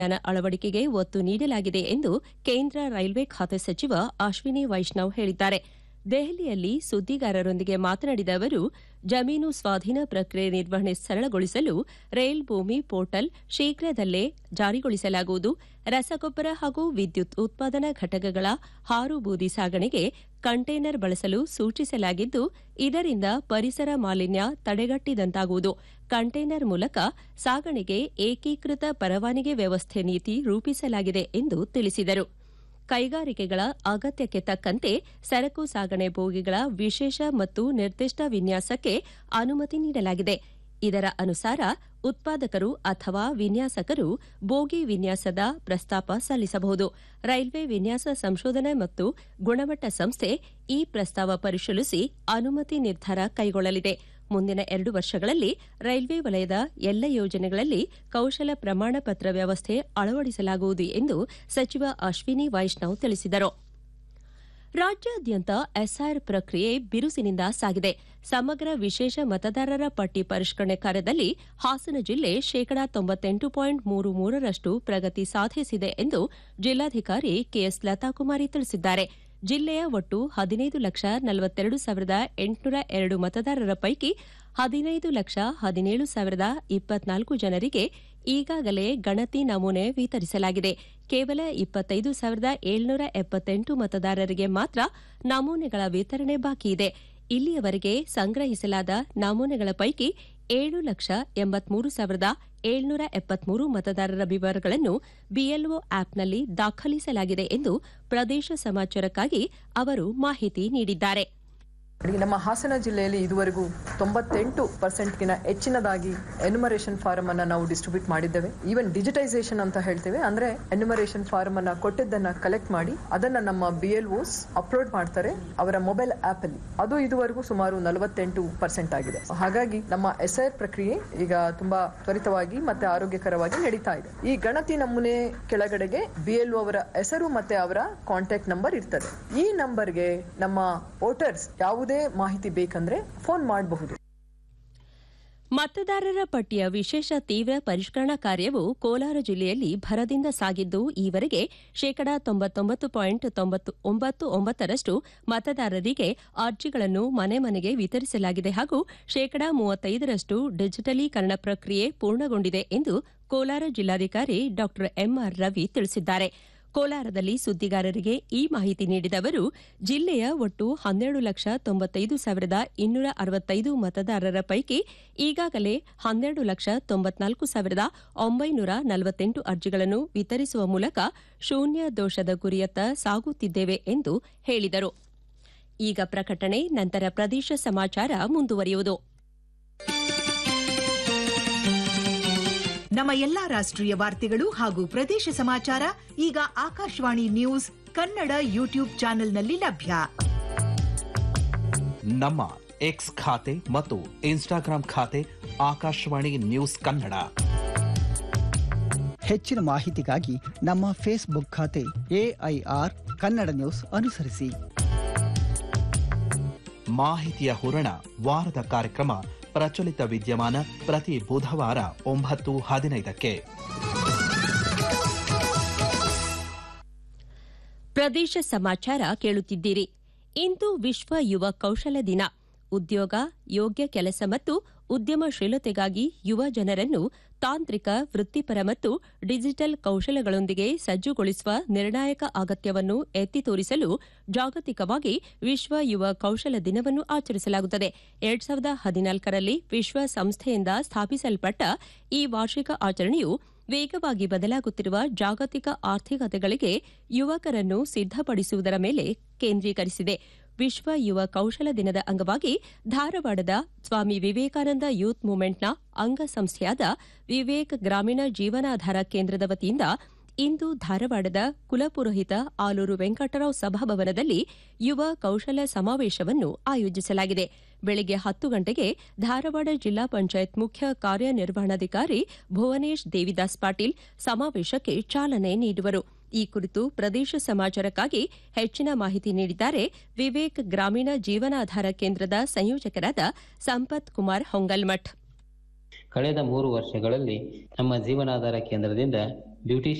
ತಂತ್ರಜ್ಞಾನ ಅಳವಡಿಕೆಗೆ ಒತ್ತು ನೀಡಲಾಗಿದೆ ಎಂದು ಕೇಂದ್ರ ರೈಲ್ವೆ ಖಾತೆ ಸಚಿವ ಅಶ್ವಿನಿ ವೈಷ್ಣವ್ ಹೇಳಿದ್ದಾರೆ ದೆಹಲಿಯಲ್ಲಿ ಸುದ್ದಿಗಾರರೊಂದಿಗೆ ಮಾತನಾಡಿದ ಅವರು ಜಮೀನು ಸ್ವಾಧೀನ ಪ್ರಕ್ರಿಯೆ ನಿರ್ವಹಣೆ ಸರಳಗೊಳಿಸಲು ರೈಲ್ ಭೂಮಿ ಪೋರ್ಟಲ್ ಶೀಘ್ರದಲ್ಲೇ ಜಾರಿಗೊಳಿಸಲಾಗುವುದು ರಸಗೊಬ್ಬರ ಹಾಗೂ ವಿದ್ಯುತ್ ಉತ್ಪಾದನಾ ಘಟಕಗಳ ಹಾರು ಬೂದಿ ಸಾಗಣೆಗೆ ಕಂಟೈನರ್ ಬಳಸಲು ಸೂಚಿಸಲಾಗಿದ್ದು ಇದರಿಂದ ಪರಿಸರ ಮಾಲಿನ್ಯ ತಡೆಗಟ್ಟಿದಂತಾಗುವುದು ಕಂಟೈನರ್ ಮೂಲಕ ಸಾಗಣೆಗೆ ಏಕೀಕೃತ ಪರವಾನಗಿ ವ್ಯವಸ್ಥೆ ನೀತಿ ರೂಪಿಸಲಾಗಿದೆ ಎಂದು ತಿಳಿಸಿದರು ಕೈಗಾರಿಕೆಗಳ ಅಗತ್ಯಕ್ಕೆ ತಕ್ಕಂತೆ ಸರಕು ಸಾಗಣೆ ಬೋಗಿಗಳ ವಿಶೇಷ ಮತ್ತು ನಿರ್ದಿಷ್ಟ ವಿನ್ಯಾಸಕ್ಕೆ ಅನುಮತಿ ನೀಡಲಾಗಿದೆ ಇದರ ಅನುಸಾರ ಉತ್ಪಾದಕರು ಅಥವಾ ವಿನ್ಯಾಸಕರು ಬೋಗಿ ವಿನ್ಯಾಸದ ಪ್ರಸ್ತಾಪ ಸಲ್ಲಿಸಬಹುದು ರೈಲ್ವೆ ವಿನ್ಯಾಸ ಸಂಶೋಧನೆ ಮತ್ತು ಗುಣಮಟ್ಟ ಸಂಸ್ಥೆ ಈ ಪ್ರಸ್ತಾವ ಪರಿಶೀಲಿಸಿ ಅನುಮತಿ ನಿರ್ಧಾರ ಕೈಗೊಳ್ಳಲಿದೆ ಮುಂದಿನ ಎರಡು ವರ್ಷಗಳಲ್ಲಿ ರೈಲ್ವೆ ವಲಯದ ಎಲ್ಲ ಯೋಜನೆಗಳಲ್ಲಿ ಕೌಶಲ ಪ್ರಮಾಣ ಪತ್ರ ವ್ಯವಸ್ಥೆ ಅಳವಡಿಸಲಾಗುವುದು ಎಂದು ಸಚಿವ ಅಶ್ವಿನಿ ವೈಷ್ಣವ್ ತಿಳಿಸಿದರು ರಾಜ್ಯಾದ್ಯಂತ ಎಸ್ಆರ್ ಪ್ರಕ್ರಿಯೆ ಬಿರುಸಿನಿಂದ ಸಾಗಿದೆ ಸಮಗ್ರ ವಿಶೇಷ ಮತದಾರರ ಪಟ್ಟಿ ಪರಿಷ್ಕರಣೆ ಕಾರ್ಯದಲ್ಲಿ ಹಾಸನ ಜಿಲ್ಲೆ ಶೇಕಡಾ ತೊಂಬತ್ತೆಂಟು ಪಾಯಿಂಟ್ ಮೂರು ಮೂರರಷ್ಟು ಪ್ರಗತಿ ಸಾಧಿಸಿದೆ ಎಂದು ಜಿಲ್ಲಾಧಿಕಾರಿ ಕೆಎಸ್ ಲತಾಕುಮಾರಿ ತಿಳಿಸಿದ್ದಾರೆ ಜಿಲ್ಲೆಯ ಒಟ್ಟು ಹದಿನೈದು ಲಕ್ಷ ನಲವತ್ತೆರಡು ಸಾವಿರದ ಎಂಟುನೂರ ಎರಡು ಮತದಾರರ ಪೈಕಿ ಹದಿನೈದು ಲಕ್ಷ ಹದಿನೇಳು ಸಾವಿರದ ಇಪ್ಪತ್ನಾಲ್ಕು ಜನರಿಗೆ ಈಗಾಗಲೇ ಗಣತಿ ನಮೂನೆ ವಿತರಿಸಲಾಗಿದೆ ಕೇವಲ ಇಪ್ಪತ್ತೈದು ಸಾವಿರದ ಏಳ್ನೂರ ಎಪ್ಪತ್ತೆಂಟು ಮತದಾರರಿಗೆ ಮಾತ್ರ ನಮೂನೆಗಳ ವಿತರಣೆ ಬಾಕಿಯಿದೆ ಇಲ್ಲಿಯವರೆಗೆ ಸಂಗ್ರಹಿಸಲಾದ ನಮೂನೆಗಳ ಪೈಕಿ ಏಳು ಲಕ್ಷ ಎಂಬತ್ಮೂರು ಸಾವಿರದ ಏಳ್ನೂರ ಎಪ್ಪತ್ಮೂರು ಮತದಾರರ ವಿವರಗಳನ್ನು ಬಿಎಲ್ಒ ಆಪ್ನಲ್ಲಿ ದಾಖಲಿಸಲಾಗಿದೆ ಎಂದು ಪ್ರದೇಶ ಸಮಾಚಾರಕ್ಕಾಗಿ ಅವರು ಮಾಹಿತಿ ನೀಡಿದ್ದಾರೆ ನಮ್ಮ ಹಾಸನ ಜಿಲ್ಲೆಯಲ್ಲಿ ಇದುವರೆಗೂ ತೊಂಬತ್ತೆಂಟು ಪರ್ಸೆಂಟ್ಗಿನ ಹೆಚ್ಚಿನದಾಗಿ ಎನ್ಯುಮರೇಷನ್ ಫಾರಂ ಅನ್ನ ನಾವು ಡಿಸ್ಟ್ರಿಬ್ಯೂಟ್ ಮಾಡಿದ್ದೇವೆ ಈವನ್ ಡಿಜಿಟೈಸೇಷನ್ ಅಂತ ಹೇಳ್ತೇವೆ ಅಂದ್ರೆ ಎನ್ಯುಮರೇಷನ್ ಫಾರಂ ಅನ್ನ ಕೊಟ್ಟಿದ್ದನ್ನ ಕಲೆಕ್ಟ್ ಮಾಡಿ ಅದನ್ನ ನಮ್ಮ ಬಿ ಎಲ್ ಓಸ್ ಅಪ್ಲೋಡ್ ಮಾಡ್ತಾರೆ ಅವರ ಮೊಬೈಲ್ ಆಪ್ ಅಲ್ಲಿ ಅದು ಇದುವರೆಗೂ ಸುಮಾರು ನಲವತ್ತೆಂಟು ಪರ್ಸೆಂಟ್ ಆಗಿದೆ ಹಾಗಾಗಿ ನಮ್ಮ ಎಸ್ ಐ ಪ್ರಕ್ರಿಯೆ ಈಗ ತುಂಬಾ ತ್ವರಿತವಾಗಿ ಮತ್ತೆ ಆರೋಗ್ಯಕರವಾಗಿ ನಡೀತಾ ಇದೆ ಈ ಗಣತಿ ನಮೂನೆ ಕೆಳಗಡೆಗೆ ಬಿ ಎಲ್ ಅವರ ಹೆಸರು ಮತ್ತೆ ಅವರ ಕಾಂಟ್ಯಾಕ್ಟ್ ನಂಬರ್ ಇರ್ತದೆ ಈ ನಂಬರ್ಗೆ ನಮ್ಮ ವೋಟರ್ಸ್ ಯಾವುದೇ ಮಾಹಿತಿ ಬೇಕಂದ್ರೆ ಫೋನ್ ಮಾಡಬಹುದು ಮತದಾರರ ಪಟ್ಟಿಯ ವಿಶೇಷ ತೀವ್ರ ಪರಿಷ್ಕರಣಾ ಕಾರ್ಯವು ಕೋಲಾರ ಜಿಲ್ಲೆಯಲ್ಲಿ ಭರದಿಂದ ಸಾಗಿದ್ದು ಈವರೆಗೆ ಶೇಕಡಾ ತೊಂಬತ್ತೊಂಬತ್ತು ಪಾಯಿಂಟ್ ತೊಂಬತ್ತು ಒಂಬತ್ತು ಒಂಬತ್ತರಷ್ಟು ಮತದಾರರಿಗೆ ಅರ್ಜಿಗಳನ್ನು ಮನೆ ಮನೆಗೆ ವಿತರಿಸಲಾಗಿದೆ ಹಾಗೂ ಶೇಕಡಾ ಮೂವತ್ತೈದರಷ್ಟು ಡಿಜಿಟಲೀಕರಣ ಪ್ರಕ್ರಿಯೆ ಪೂರ್ಣಗೊಂಡಿದೆ ಎಂದು ಕೋಲಾರ ಜಿಲ್ಲಾಧಿಕಾರಿ ಡಾ ಎಂಆರ್ ರವಿ ತಿಳಿಸಿದ್ದಾರೆ ಕೋಲಾರದಲ್ಲಿ ಸುದ್ದಿಗಾರರಿಗೆ ಈ ಮಾಹಿತಿ ನೀಡಿದ ಅವರು ಜಿಲ್ಲೆಯ ಒಟ್ಟು ಹನ್ನೆರಡು ಲಕ್ಷ ತೊಂಬತ್ತೈದು ಸಾವಿರದ ಇನ್ನೂರ ಅರವತ್ತೈದು ಮತದಾರರ ಪೈಕಿ ಈಗಾಗಲೇ ಹನ್ನೆರಡು ಲಕ್ಷ ತೊಂಬತ್ನಾಲ್ಕು ಸಾವಿರದ ಒಂಬೈನೂರ ನಲವತ್ತೆಂಟು ಅರ್ಜಿಗಳನ್ನು ವಿತರಿಸುವ ಮೂಲಕ ಶೂನ್ಯ ದೋಷದ ಗುರಿಯತ್ತ ಸಾಗುತ್ತಿದ್ದೇವೆ ಎಂದು ಹೇಳಿದರು ಈಗ ಪ್ರಕಟಣೆ ನಂತರ ಪ್ರದೇಶ ಸಮಾಚಾರ ಮುಂದುವರಿಯುವುದು ನಮ್ಮ ಎಲ್ಲಾ ರಾಷ್ಟ್ರೀಯ ವಾರ್ತೆಗಳು ಹಾಗೂ ಪ್ರದೇಶ ಸಮಾಚಾರ ಈಗ ಆಕಾಶವಾಣಿ ನ್ಯೂಸ್ ಕನ್ನಡ ಯೂಟ್ಯೂಬ್ ಚಾನೆಲ್ನಲ್ಲಿ ಲಭ್ಯ ನಮ್ಮ ಎಕ್ಸ್ ಖಾತೆ ಮತ್ತು ಇನ್ಸ್ಟಾಗ್ರಾಂ ಖಾತೆ ಆಕಾಶವಾಣಿ ನ್ಯೂಸ್ ಕನ್ನಡ ಹೆಚ್ಚಿನ ಮಾಹಿತಿಗಾಗಿ ನಮ್ಮ ಫೇಸ್ಬುಕ್ ಖಾತೆ ಎಐಆರ್ ಕನ್ನಡ ನ್ಯೂಸ್ ಅನುಸರಿಸಿ ಮಾಹಿತಿಯ ಹೂರಣ ವಾರದ ಕಾರ್ಯಕ್ರಮ ಪ್ರಚಲಿತ ವಿದ್ಯಮಾನ ಪ್ರತಿ ಬುಧವಾರ ಒಂಬತ್ತು ಹದಿನೈದಕ್ಕೆ ಪ್ರದೇಶ ಸಮಾಚಾರ ಕೇಳುತ್ತಿದ್ದೀರಿ ಇಂದು ವಿಶ್ವ ಯುವ ಕೌಶಲ ದಿನ ಉದ್ಯೋಗ ಯೋಗ್ಯ ಕೆಲಸ ಮತ್ತು ಉದ್ಯಮಶೀಲತೆಗಾಗಿ ಯುವ ಜನರನ್ನು ತಾಂತ್ರಿಕ ವೃತ್ತಿಪರ ಮತ್ತು ಡಿಜಿಟಲ್ ಕೌಶಲಗಳೊಂದಿಗೆ ಸಜ್ಜುಗೊಳಿಸುವ ನಿರ್ಣಾಯಕ ಅಗತ್ಯವನ್ನು ಎತ್ತಿ ತೋರಿಸಲು ಜಾಗತಿಕವಾಗಿ ವಿಶ್ವ ಯುವ ಕೌಶಲ ದಿನವನ್ನು ಆಚರಿಸಲಾಗುತ್ತದೆ ಎರಡ್ ಸಾವಿರದ ಹದಿನಾಲ್ಕರಲ್ಲಿ ವಿಶ್ವಸಂಸ್ಥೆಯಿಂದ ಸ್ಥಾಪಿಸಲ್ಪಟ್ಟ ಈ ವಾರ್ಷಿಕ ಆಚರಣೆಯು ವೇಗವಾಗಿ ಬದಲಾಗುತ್ತಿರುವ ಜಾಗತಿಕ ಆರ್ಥಿಕತೆಗಳಿಗೆ ಯುವಕರನ್ನು ಸಿದ್ದಪಡಿಸುವುದರ ಮೇಲೆ ಕೇಂದ್ರೀಕರಿಸಿದೆ ವಿಶ್ವ ಯುವ ಕೌಶಲ ದಿನದ ಅಂಗವಾಗಿ ಧಾರವಾಡದ ಸ್ವಾಮಿ ವಿವೇಕಾನಂದ ಯೂತ್ ಮೂವ್ಮೆಂಟ್ನ ಅಂಗಸಂಸ್ಥೆಯಾದ ವಿವೇಕ್ ಗ್ರಾಮೀಣ ಜೀವನಾಧಾರ ಕೇಂದ್ರದ ವತಿಯಿಂದ ಇಂದು ಧಾರವಾಡದ ಕುಲಪುರೋಹಿತ ಆಲೂರು ವೆಂಕಟರಾವ್ ಸಭಾಭವನದಲ್ಲಿ ಯುವ ಕೌಶಲ ಸಮಾವೇಶವನ್ನು ಆಯೋಜಿಸಲಾಗಿದೆ ಬೆಳಗ್ಗೆ ಹತ್ತು ಗಂಟೆಗೆ ಧಾರವಾಡ ಜಿಲ್ಲಾ ಪಂಚಾಯತ್ ಮುಖ್ಯ ಕಾರ್ಯನಿರ್ವಹಣಾಧಿಕಾರಿ ಭುವನೇಶ್ ದೇವಿದಾಸ್ ಪಾಟೀಲ್ ಸಮಾವೇಶಕ್ಕೆ ಚಾಲನೆ ನೀಡುವರು ಈ ಕುರಿತು ಪ್ರದೇಶ ಸಮಾಚಾರಕ್ಕಾಗಿ ಹೆಚ್ಚಿನ ಮಾಹಿತಿ ನೀಡಿದ್ದಾರೆ ವಿವೇಕ್ ಗ್ರಾಮೀಣ ಜೀವನಾಧಾರ ಕೇಂದ್ರದ ಸಂಯೋಜಕರಾದ ಸಂಪತ್ ಕುಮಾರ್ ಹೊಂಗಲ್ಮಠ್ ಕಳೆದ ಮೂರು ವರ್ಷಗಳಲ್ಲಿ ನಮ್ಮ ಜೀವನಾಧಾರ ಕೇಂದ್ರದಿಂದ ಬ್ಯೂಟಿ